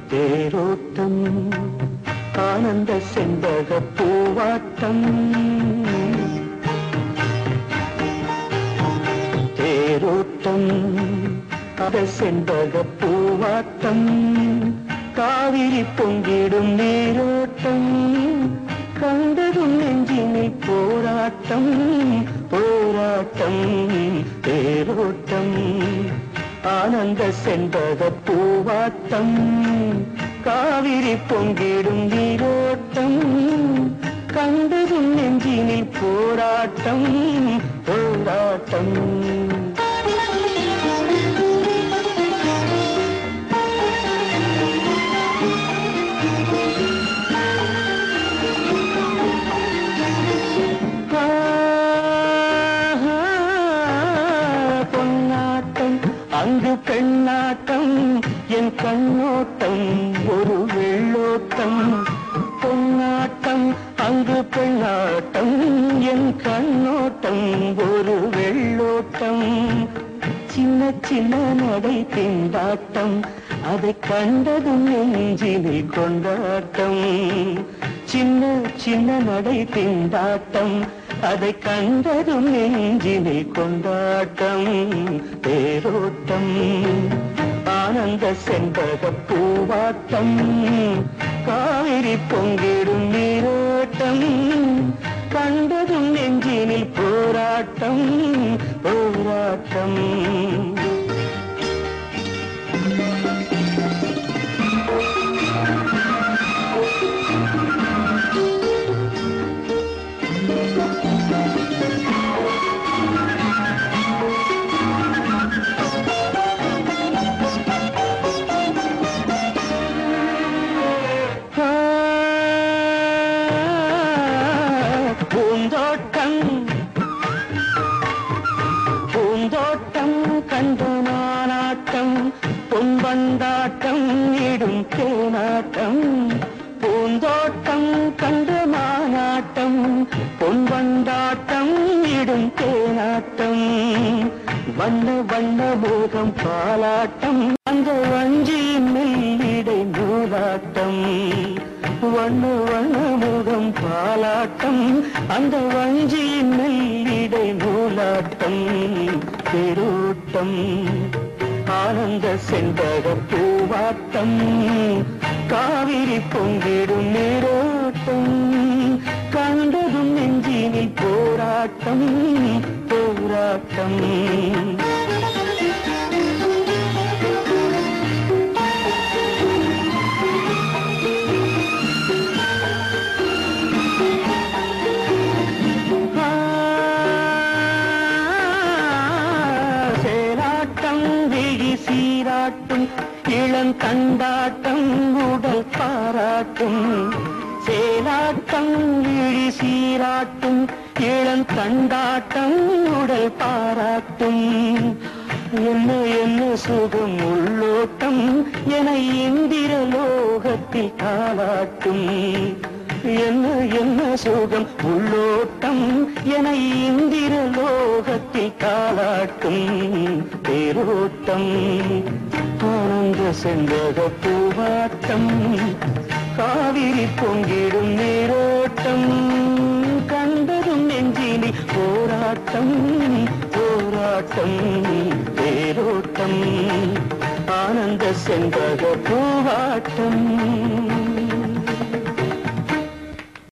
தேரோட்டம் ஆனந்த செண்பக பூவாட்டம் தேரோட்டம் அத செண்பக பூவாட்டம் காவிரி பொங்கிடும் நீரோட்டம் கண்டதும் நெஞ்சினில் போராட்டம் போராட்டம் தேரோட்டம் ஆனந்த செண்பக பூவாட்டம் காவிரி பொங்கிடும் நீரோட்டம் கண்டதும் நெஞ்சினில் போராட்டம் போராட்டம் ஆஹா, பொன்னாட்டம் அங்கு பெண்ணாட்டம் என் கண்ணோட்டம் ஒரு வெள்ளோட்டம் பொன்னாட்டம் அங்கு பெண்ணாட்டம் என் கண்ணோட்டம் ஒரு வெள்ளோட்டம் சின்ன சின்ன நடை திண்டாட்டம் அதை கண்டதும் நெஞ்சினில் கொண்டாட்டம் சின்ன சின்ன நடை திண்டாட்டம் அதை கண்டதும் நெஞ்சினில் கொண்டாட்டம் தேரோட்டம் ஆனந்த செண்பக பூவாட்டம் காவிரி பொங்கிடும் நீரோட்டம் கண்டதும் நெஞ்சினில் போராட்டம் போராட்டம் ஆ, பூந்தோட்டம் பூந்தோட்டம் கண்ட நானாட்டம் பொன்பந்தாட்டம் இடும் தேனாட்டம் பூந்தோட்டம் கண்ட மானாட்டம் பொன்பந்தாட்டம் இடும் தேனாட்டம் வண்ண வண்ண மோகம் பாலாட்டம் அந்த வஞ்சியின் மெல்லிடை நூலாட்டம் வண்ண வண்ண முகம் பாலாட்டம் அந்த வஞ்சியின் மெல்லிடை நூலாட்டம் பெருட்டம் ஆனந்த செண்பக பூவாட்டம் காவிரி பொங்கிடும் நீரோட்டம் கண்டதும் நெஞ்சினில் போராட்டம் போராட்டம் ஆ, சேலாட்டம் விழி சீராட்டும் இளந்தண்டாட்டம் உடல் பாராட்டும் சேலாட்டம் விழி சீராட்டும் இளந்தண்டாட்டம் உடல் பாராட்டும் என்ன என்ன சுகம் உள்ளோட்டம் என இந்திர லோகத்தில் காலாட்டும் என்ன என்ன சுகம் உள்ளோட்டம் என இந்திர லோகத்தில் காலாட்டும் தேரோட்டம் ஆனந்த செண்பக பூவாட்டம் காவிரி பொங்கிடும் நீரோட்டம் கண்டதும் நெஞ்சினி போராட்டம் போராட்டம் தேரோட்டம் ஆனந்த செண்பக பூவாட்டம்